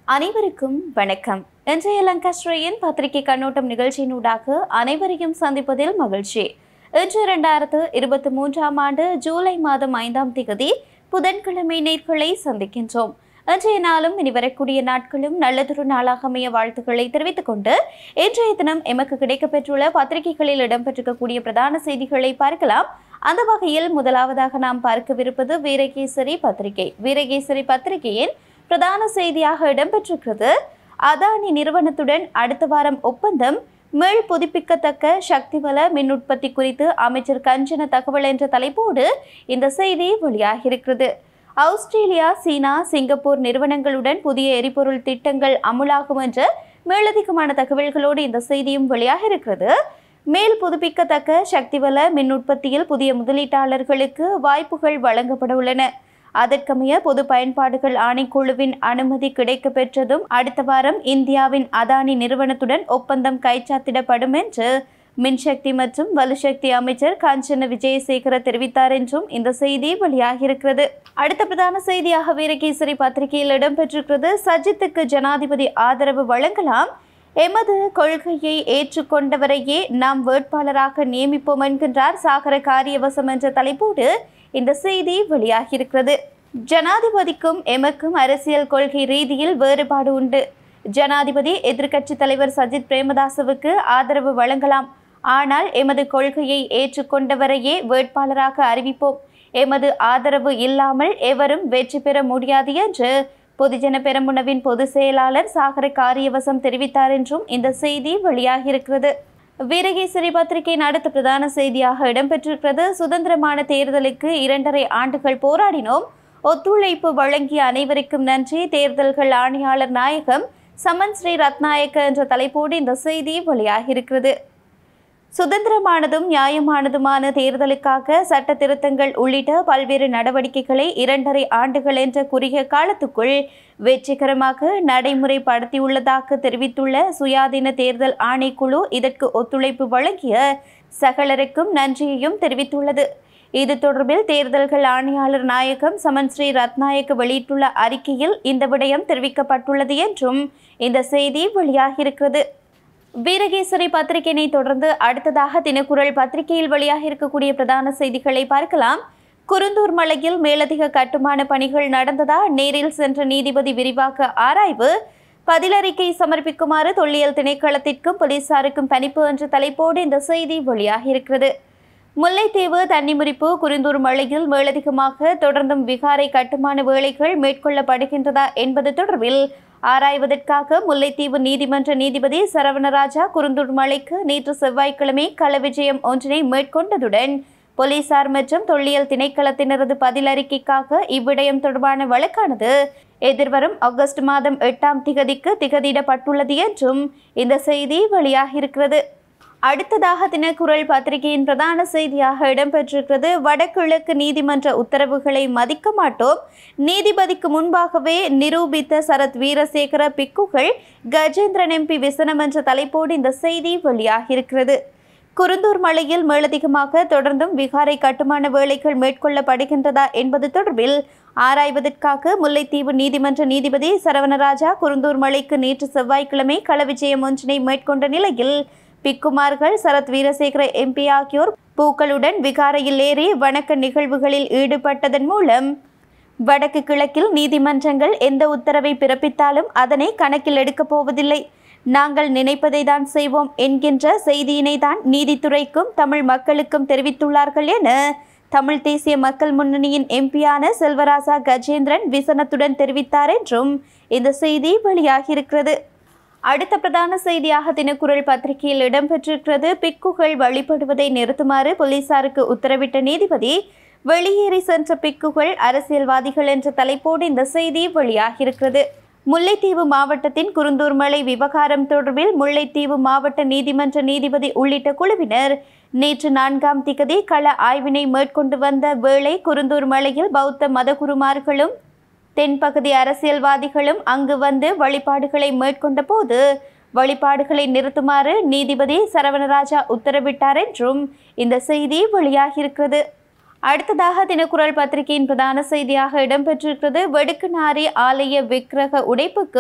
அனைவருக்கும் வணக்கம் இன்றைய லங்காஸ்ட்ரேயின் பத்திரிகை கண்ணோட்டம் நிகழ்ச்சியினூடாக அனைவரையும் சந்திப்பதில் மகிழ்ச்சி இன்று இரண்டாயிரத்து இருபத்தி மூன்றாம் ஆண்டு ஜூலை மாதம் ஐந்தாம் தேதி புதன்கிழமை நேர்களை சந்திக்கின்றோம் இன்றைய நாளும் இனி வரக்கூடிய நாட்களும் நல்லதொரு நாளாக அமைய வாழ்த்துக்களை தெரிவித்துக் கொண்டு இன்றைய தினம் எமக்கு கிடைக்கப்பெற்றுள்ள பத்திரிகைகளில் இடம்பெற்றிருக்கக்கூடிய பிரதான செய்திகளை பார்க்கலாம் அந்த வகையில் முதலாவதாக நாம் பார்க்கவிருப்பது வீரகேசரி பத்திரிகை வீரகேசரி பத்திரிகையின் பிரதான செய்தியாக இடம்பெற்றிருக்கிறது அதானி நிறுவனத்துடன் அடுத்த வாரம் ஒப்பந்தம் மீள் புதுப்பிக்கத்தக்க சக்திவள மின் உற்பத்தி குறித்து அமைச்சர் கஞ்சன தகவல் என்ற தலைப்போடு இந்த செய்தி வெளியாகியிருக்கிறது ஆஸ்திரேலியா சீனா சிங்கப்பூர் நிறுவனங்களுடன் புதிய எரிபொருள் திட்டங்கள் அமுலாகும் என்ற மேலதிகமான தகவல்களோடு இந்த செய்தியும் வெளியாகியிருக்கிறது மேல் புதுப்பிக்கத்தக்க சக்திவள மின் உற்பத்தியில் புதிய முதலீட்டாளர்களுக்கு வாய்ப்புகள் வழங்கப்பட உள்ளன அதற்கமைய பொது பயன்பாடுகள் ஆணைக்குழுவின் அனுமதி கிடைக்கப் பெற்றதும் அடுத்த வாரம் இந்தியாவின் அதானி நிறுவனத்துடன் ஒப்பந்தம் கைச்சாத்திடப்படும் என்று மின்சக்தி மற்றும் வலுசக்தி அமைச்சர் காஞ்சன விஜயசேகர தெரிவித்தார் என்றும் இந்த செய்தி வெளியாகியிருக்கிறது அடுத்த பிரதான செய்தியாக வீரகேசரி பத்திரிகையில் இடம்பெற்றிருக்கிறது சஜித்துக்கு ஜனாதிபதி ஆதரவு வழங்கலாம் எமது கொள்கையை ஏற்றுக்கொண்டவரையே நாம் வேட்பாளராக நியமிப்போம் என்கின்றார் சாகர காரியவசம் என்ற தலைப்போடு இந்த செய்தி வெளியாகியிருக்கிறது ஜனாதிபதிக்கும் எமக்கும் அரசியல் கொள்கை ரீதியில் வேறுபாடு உண்டு ஜனாதிபதி எதிர்க்கட்சி தலைவர் சஜித் பிரேமதாசவுக்கு ஆதரவு வழங்கலாம் ஆனால் எமது கொள்கையை ஏற்றுக்கொண்டவரையே வேட்பாளராக அறிவிப்போம் எமது ஆதரவு இல்லாமல் எவரும் வெற்றி பெற முடியாது என்று பொதுஜன பெரமுனவின் பொதுச் செயலாளர் சாகர காரியவசம் தெரிவித்தார் என்றும் இந்த செய்தி வெளியாகியிருக்கிறது வீரகேசரி பத்திரிகையின் அடுத்த பிரதான செய்தியாக இடம்பெற்றிருக்கிறது சுதந்திரமான தேர்தலுக்கு இரண்டரை ஆண்டுகள் போராடினோம் ஒத்துழைப்பு வழங்கிய அனைவருக்கும் நன்றி தேர்தல்கள் ஆணையாளர் நாயகம் சமன் ஸ்ரீ ரத்நாயக்க என்ற தலைப்போடு இந்த செய்தி வெளியாகியிருக்கிறது சுதந்திரமானதும் நியாயமானதுமான தேர்தலுக்காக சட்ட திருத்தங்கள் உள்ளிட்ட பல்வேறு நடவடிக்கைகளை இரண்டரை ஆண்டுகள் என்ற குறுகிய காலத்துக்குள் வெற்றிகரமாக நடைமுறைப்படுத்தியுள்ளதாக தெரிவித்துள்ள சுயாதீன தேர்தல் ஆணைக்குழு இதற்கு ஒத்துழைப்பு வழங்கிய சகலருக்கும் நன்றியையும் தெரிவித்துள்ளது இது தொடர்பில் தேர்தல்கள் ஆணையாளர் நாயகம் சமன் ஸ்ரீ ரத்நாயக்க வெளியிட்டுள்ள அறிக்கையில் இந்த விடயம் தெரிவிக்கப்பட்டுள்ளது என்றும் இந்த செய்தி வெளியாகியிருக்கிறது வீரகேசரி பத்திரிகையினை தொடர்ந்து அடுத்ததாக தினக்குரல் பத்திரிகையில் வெளியாக இருக்கக்கூடிய பிரதான செய்திகளை பார்க்கலாம் குருந்தூர் மலையில் மேலதிக கட்டுமான பணிகள் நடந்ததா நேரில் சென்ற நீதிபதி விரிவாக்க ஆராய்வு பதிலறிக்கை சமர்ப்பிக்குமாறு தொல்லியல் திணைக்களத்திற்கும் போலீசாருக்கும் பணிப்பு என்ற தலைப்போடு இந்த செய்தி வெளியாகியிருக்கிறது முல்லைத்தீவு தன்னிமுறிப்பு குருந்தூர் மலையில் மேலதிகமாக தொடர்ந்தும் விகாரை கட்டுமான வேலைகள் மேற்கொள்ளப்படுகின்றதா என்பது தொடர்பில் ஆராய்வதற்காக முல்லைத்தீவு நீதிமன்ற நீதிபதி சரவணராஜா குருந்தூர் மலைக்கு நேற்று செவ்வாய்க்கிழமை கள விஜயம் ஒன்றினை மேற்கொண்டதுடன் போலீசார் மற்றும் தொல்லியல் திணைக்களத்தினரது பதிலறிக்கைக்காக இவ்விடயம் தொடர்பான வழக்கானது எதிர்வரும் ஆகஸ்ட் மாதம் எட்டாம் திகதிக்கு திகதியிடப்பட்டுள்ளது என்றும் இந்த செய்தி வெளியாகியிருக்கிறது அடுத்ததாக தினக்குரல் பத்திரிகையின் பிரதான செய்தியாக இடம்பெற்றிருக்கிறது வடகிழக்கு நீதிமன்ற உத்தரவுகளை மதிக்க மாட்டோம் நீதிபதிக்கு முன்பாகவே நிரூபித்த சரத் வீரசேகர பிக்குகள் கஜேந்திரன் எம்பி விசனம் என்ற தலைப்போடு இந்த செய்தி வெளியாகியிருக்கிறது குருந்தூர் மலையில் மேலதிகமாக தொடர்ந்தும் விகாரை கட்டுமான வேலைகள் மேற்கொள்ளப்படுகின்றதா என்பது தொடர்பில் ஆராய்வதற்காக முல்லைத்தீவு நீதிமன்ற நீதிபதி சரவணராஜா குருந்தூர் மலைக்கு நேற்று செவ்வாய்க்கிழமை களவிஜயம் ஒன்றினை மேற்கொண்ட நிலையில் பிக்குமார்கள் சரத் வீரசேகர எம்பி ஆகியோர் பூக்களுடன் விகாரையில் ஏறி வணக்க நிகழ்வுகளில் ஈடுபட்டதன் மூலம் வடக்கு கிழக்கில் நீதிமன்றங்கள் எந்த உத்தரவை பிறப்பித்தாலும் அதனை கணக்கில் எடுக்கப் போவதில்லை நாங்கள் நினைப்பதை தான் செய்வோம் என்கின்ற செய்தியினை தான் நீதித்துறைக்கும் தமிழ் மக்களுக்கும் தெரிவித்துள்ளார்கள் என தமிழ் தேசிய மக்கள் முன்னணியின் எம்பியான செல்வராசா கஜேந்திரன் விசனத்துடன் தெரிவித்தார் என்றும் இந்த செய்தி வெளியாகியிருக்கிறது அடுத்த பிரதான செய்தியாக தினக்குரல் பத்திரிகையில் இடம்பெற்றிருக்கிறது பிக்குகள் வழிபடுவதை நிறுத்துமாறு போலீசாருக்கு உத்தரவிட்ட நீதிபதி வெளியேறி சென்ற பிக்குகள் அரசியல்வாதிகள் என்ற தலைப்போடு இந்த செய்தி வெளியாகியிருக்கிறது முல்லைத்தீவு மாவட்டத்தின் குருந்தூர் மலை விவகாரம் தொடர்பில் முல்லைத்தீவு மாவட்ட நீதிமன்ற நீதிபதி உள்ளிட்ட குழுவினர் நேற்று நான்காம் திகதி கள ஆய்வினை மேற்கொண்டு வந்த வேளை குருந்தூர் மலையில் பௌத்த மதகுருமார்களும் தென்பகுதி அரசியல்வாதிகளும் அங்கு வந்து வழிபாடுகளை மேற்கொண்ட போது வழிபாடுகளை நிறுத்துமாறு நீதிபதி சரவணராஜா உத்தரவிட்டார் என்றும் இந்த செய்தி வெளியாகியிருக்கிறது அடுத்ததாக தினக்குரல் பத்திரிகையின் பிரதான செய்தியாக இடம்பெற்றிருக்கிறது வெடுக்குநாரி ஆலய விக்கிரக உடைப்புக்கும்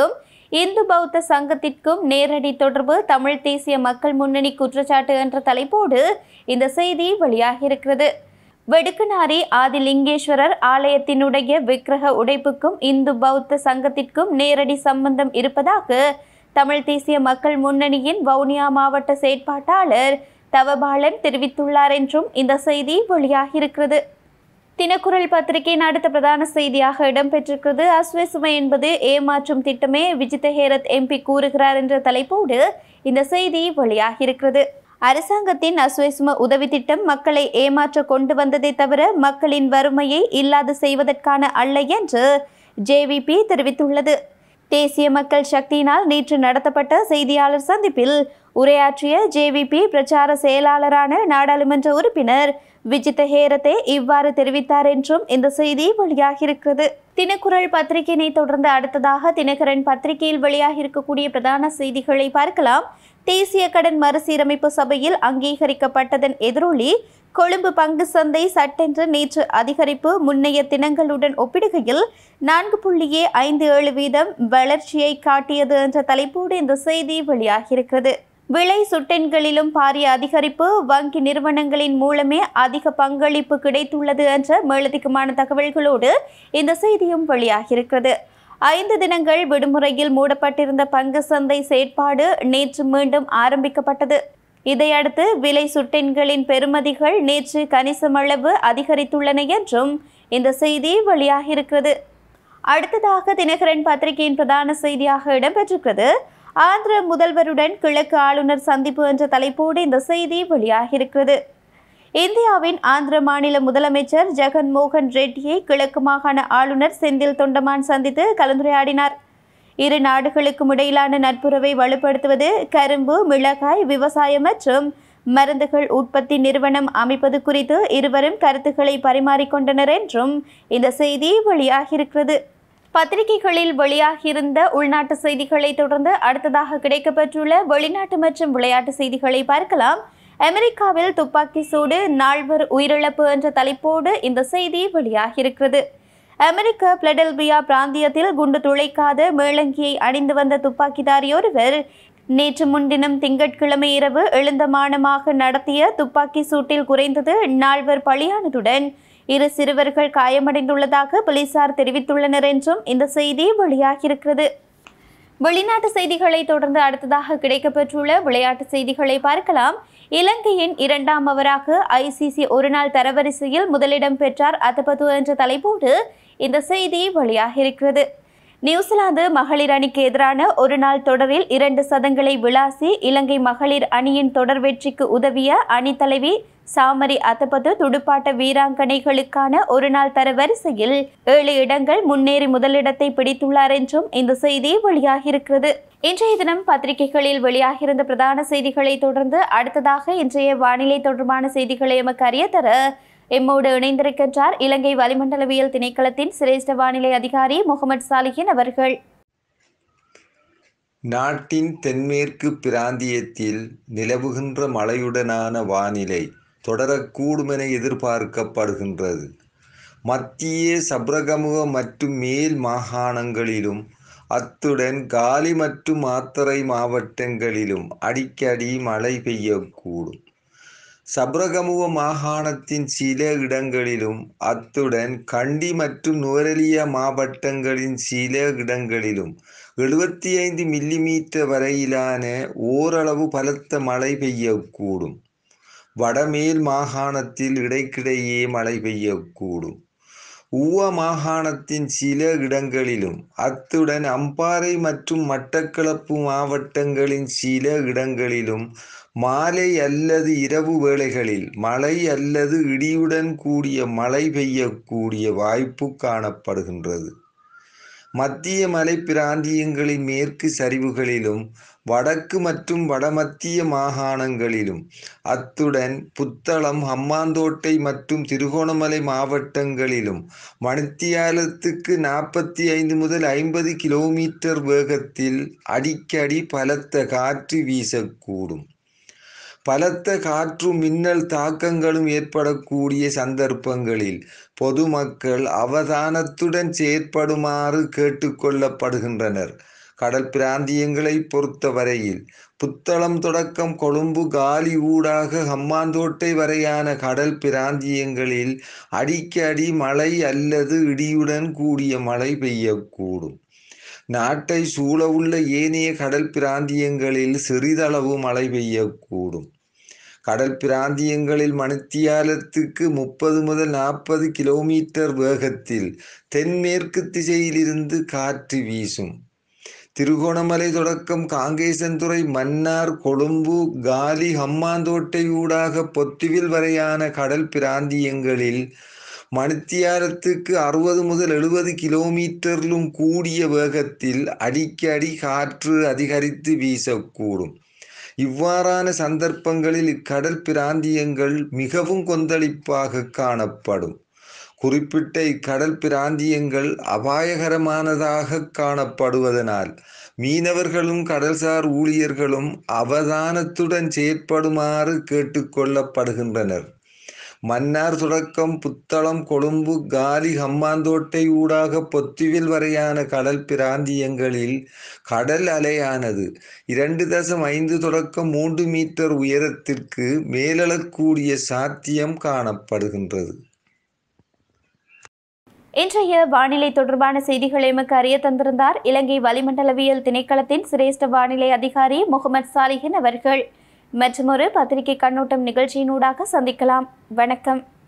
இந்து பௌத்த சங்கத்திற்கும் நேரடி தொடர்பு தமிழ் தேசிய மக்கள் முன்னணி குற்றச்சாட்டு என்ற தலைப்போடு இந்த செய்தி வெளியாகியிருக்கிறது வெடுக்குநாரி ஆதிலிங்கேஸ்வரர் ஆலயத்தினுடைய விக்கிரக உடைப்புக்கும் இந்து பௌத்த சங்கத்திற்கும் நேரடி சம்பந்தம் இருப்பதாக தமிழ் தேசிய மக்கள் முன்னணியின் வவுனியா மாவட்ட செயற்பாட்டாளர் தவபாலன் தெரிவித்துள்ளார் என்றும் இந்த செய்தி வெளியாகியிருக்கிறது தினக்குரல் பத்திரிகையின் அடுத்த பிரதான செய்தியாக இடம்பெற்றிருக்கிறது அஸ்வசுமை என்பது ஏமாற்றும் திட்டமே விஜித ஹேரத் எம்பி கூறுகிறார் என்ற தலைப்போடு இந்த செய்தி வெளியாகியிருக்கிறது அரசாங்கத்தின் அஸ்வசும உதவி திட்டம் மக்களை ஏமாற்ற கொண்டு வந்ததை தவிர மக்களின் வறுமையை இல்லாது செய்வதற்கான அல்ல என்று ஜேவிபி தெரிவித்துள்ளது தேசிய மக்கள் சக்தியினால் நேற்று நடத்தப்பட்ட செய்தியாளர் சந்திப்பில் உரையாற்றிய ஜேவிபி பிரச்சார செயலாளரான நாடாளுமன்ற உறுப்பினர் விஜித ஹேரத்தே இவ்வாறு தெரிவித்தார் என்றும் இந்த செய்தி வெளியாகியிருக்கிறது தினக்குரல் பத்திரிகையினை தொடர்ந்து அடுத்ததாக தினகரன் பத்திரிகையில் வெளியாகியிருக்கக்கூடிய பிரதான செய்திகளை பார்க்கலாம் தேசிய கடன் மறுசீரமைப்பு சபையில் அங்கீகரிக்கப்பட்டதன் எதிரொலி கொழும்பு பங்கு சந்தை சட்டென்று நேற்று அதிகரிப்பு முன்னைய தினங்களுடன் ஒப்பிடுகையில் நான்கு புள்ளியே ஐந்து ஏழு வீதம் வளர்ச்சியை காட்டியது என்ற தலைப்போடு இந்த செய்தி வெளியாகியிருக்கிறது விலை சுட்டெண்களிலும் பாரிய அதிகரிப்பு வங்கி நிறுவனங்களின் மூலமே அதிக பங்களிப்பு கிடைத்துள்ளது என்ற மேலதிகமான தகவல்களோடு இந்த செய்தியும் வெளியாகியிருக்கிறது ஐந்து தினங்கள் விடுமுறையில் மூடப்பட்டிருந்த பங்கு சந்தை செயற்பாடு நேற்று மீண்டும் ஆரம்பிக்கப்பட்டது இதையடுத்து விலை சுட்டெண்களின் பெறுமதிகள் நேற்று கணிசமளவு அதிகரித்துள்ளன என்றும் இந்த செய்தி வெளியாகியிருக்கிறது அடுத்ததாக தினகரன் பத்திரிகையின் பிரதான செய்தியாக இடம்பெற்றிருக்கிறது ஆந்திர முதல்வருடன் கிழக்கு ஆளுநர் சந்திப்பு என்ற தலைப்போடு இந்த செய்தி வெளியாகியிருக்கிறது இந்தியாவின் ஆந்திர மாநில முதலமைச்சர் ஜெகன் மோகன் ரெட்டியை கிழக்கு மாகாண ஆளுநர் செந்தில் தொண்டமான் சந்தித்து கலந்துரையாடினார் இரு நாடுகளுக்கும் இடையிலான நட்புறவை வலுப்படுத்துவது கரும்பு மிளகாய் விவசாயம் மற்றும் மருந்துகள் உற்பத்தி நிறுவனம் அமைப்பது குறித்து இருவரும் கருத்துக்களை பரிமாறிக்கொண்டனர் என்றும் இந்த செய்தி வெளியாகியிருக்கிறது பத்திரிகைகளில் வெளியாகியிருந்த உள்நாட்டு செய்திகளை தொடர்ந்து அடுத்ததாக கிடைக்கப்பெற்றுள்ள வெளிநாட்டு மற்றும் விளையாட்டு செய்திகளை பார்க்கலாம் அமெரிக்காவில் துப்பாக்கி சூடு நால்வர் உயிரிழப்பு என்ற தலைப்போடு இந்த செய்தி வெளியாகியிருக்கிறது அமெரிக்க பிளடெல்பியா பிராந்தியத்தில் குண்டு துளைக்காத மேலங்கியை அணிந்து வந்த துப்பாக்கிதாரி ஒருவர் நேற்று முன்தினம் திங்கட்கிழமை இரவு எழுந்தமானமாக நடத்திய துப்பாக்கி சூட்டில் குறைந்தது நால்வர் பலியானதுடன் இரு சிறுவர்கள் காயமடைந்துள்ளதாக போலீசார் தெரிவித்துள்ளனர் என்றும் இந்த செய்தி வெளியாகியிருக்கிறது வெளிநாட்டு செய்திகளை தொடர்ந்து அடுத்ததாக கிடைக்கப்பெற்றுள்ள விளையாட்டு செய்திகளை பார்க்கலாம் இலங்கையின் இரண்டாம் அவராக ஐசிசி ஒருநாள் தரவரிசையில் முதலிடம் பெற்றார் அத்தபது என்ற தலைப்போடு இந்த செய்தி வெளியாகியிருக்கிறது நியூசிலாந்து மகளிர் அணிக்கு எதிரான ஒரு நாள் தொடரில் இரண்டு சதங்களை விளாசி இலங்கை மகளிர் அணியின் தொடர் வெற்றிக்கு உதவிய அணித்தலைவி சாமரி அத்தபது துடுப்பாட்ட வீராங்கனைகளுக்கான ஒரு நாள் தரவரிசையில் ஏழு இடங்கள் முன்னேறி முதலிடத்தை பிடித்துள்ளார் என்றும் இந்த செய்தி வெளியாகியிருக்கிறது இன்றைய தினம் பத்திரிகைகளில் வெளியாகியிருந்த பிரதான செய்திகளை தொடர்ந்து அடுத்ததாக இன்றைய வானிலை தொடர்பான செய்திகளை எமக்கு அறிய தர எம்மோடு இணைந்திருக்கின்றார் இலங்கை வளிமண்டலவியல் திணைக்களத்தின் சிரேஷ்ட வானிலை அதிகாரி முகமது சாலிஹின் அவர்கள் நாட்டின் தென்மேற்கு பிராந்தியத்தில் நிலவுகின்ற மழையுடனான வானிலை தொடரக்கூடுமென எதிர்பார்க்கப்படுகின்றது மத்திய சப்ரகமுக மற்றும் மேல் மாகாணங்களிலும் அத்துடன் காலி மற்றும் மாத்தறை மாவட்டங்களிலும் அடிக்கடி மழை பெய்யக்கூடும் சப்ரகமுவ மாகாணத்தின் சில இடங்களிலும் அத்துடன் கண்டி மற்றும் நுவரெலியா மாவட்டங்களின் சில இடங்களிலும் எழுபத்தி ஐந்து மில்லிமீட்டர் வரையிலான ஓரளவு பலத்த மழை பெய்யக்கூடும் வடமேல் மாகாணத்தில் இடைக்கிடையே மழை பெய்யக்கூடும் ஊவ மாகாணத்தின் சில இடங்களிலும் அத்துடன் அம்பாறை மற்றும் மட்டக்களப்பு மாவட்டங்களின் சில இடங்களிலும் மாலை அல்லது இரவு வேளைகளில் மழை அல்லது இடியுடன் கூடிய மழை பெய்யக்கூடிய வாய்ப்பு காணப்படுகின்றது மத்திய மலை பிராந்தியங்களின் மேற்கு சரிவுகளிலும் வடக்கு மற்றும் வடமத்திய மாகாணங்களிலும் அத்துடன் புத்தளம் ஹம்மாந்தோட்டை மற்றும் திருகோணமலை மாவட்டங்களிலும் மணித்தியாலத்துக்கு நாற்பத்தி ஐந்து முதல் ஐம்பது கிலோமீட்டர் வேகத்தில் அடிக்கடி பலத்த காற்று வீசக்கூடும் பலத்த காற்றும் மின்னல் தாக்கங்களும் ஏற்படக்கூடிய சந்தர்ப்பங்களில் பொதுமக்கள் அவதானத்துடன் செயற்படுமாறு கேட்டுக்கொள்ளப்படுகின்றனர் கடல் பிராந்தியங்களை பொறுத்தவரையில் புத்தளம் தொடக்கம் கொழும்பு காலி ஊடாக ஹம்மாந்தோட்டை வரையான கடல் பிராந்தியங்களில் அடிக்கடி மழை அல்லது இடியுடன் கூடிய மழை பெய்யக்கூடும் நாட்டை சூழவுள்ள ஏனைய கடல் பிராந்தியங்களில் சிறிதளவு மழை பெய்யக்கூடும் கடல் பிராந்தியங்களில் மணித்தியாலத்துக்கு முப்பது முதல் நாற்பது கிலோமீட்டர் வேகத்தில் தென்மேற்கு திசையிலிருந்து காற்று வீசும் திருகோணமலை தொடக்கம் காங்கேசன்துறை மன்னார் கொழும்பு காலி ஹம்மாந்தோட்டை ஊடாக பொத்துவில் வரையான கடல் பிராந்தியங்களில் மணித்தியாலத்துக்கு அறுபது முதல் எழுபது கிலோமீட்டரிலும் கூடிய வேகத்தில் அடிக்கடி காற்று அதிகரித்து வீசக்கூடும் இவ்வாறான சந்தர்ப்பங்களில் இக்கடல் பிராந்தியங்கள் மிகவும் கொந்தளிப்பாக காணப்படும் குறிப்பிட்ட இக்கடல் பிராந்தியங்கள் அபாயகரமானதாக காணப்படுவதனால் மீனவர்களும் கடல்சார் ஊழியர்களும் அவதானத்துடன் செயற்படுமாறு கேட்டுக்கொள்ளப்படுகின்றனர் மன்னார் தொடக்கம் புத்தளம் கொழும்பு காலி ஹம்மாந்தோட்டை ஊடாக பொத்துவில் வரையான கடல் பிராந்தியங்களில் கடல் அலையானது இரண்டு தசம் ஐந்து தொடக்கம் மூன்று மீட்டர் உயரத்திற்கு மேலெழக்கூடிய சாத்தியம் காணப்படுகின்றது இன்றைய வானிலை தொடர்பான செய்திகளை எமக்கு அறிய தந்திருந்தார் இலங்கை வளிமண்டலவியல் திணைக்களத்தின் சிரேஷ்ட வானிலை அதிகாரி முகமது சாலிஹின் அவர்கள் மற்றொரு பத்திரிகை கண்ணோட்டம் நிகழ்ச்சியினூடாக சந்திக்கலாம் வணக்கம்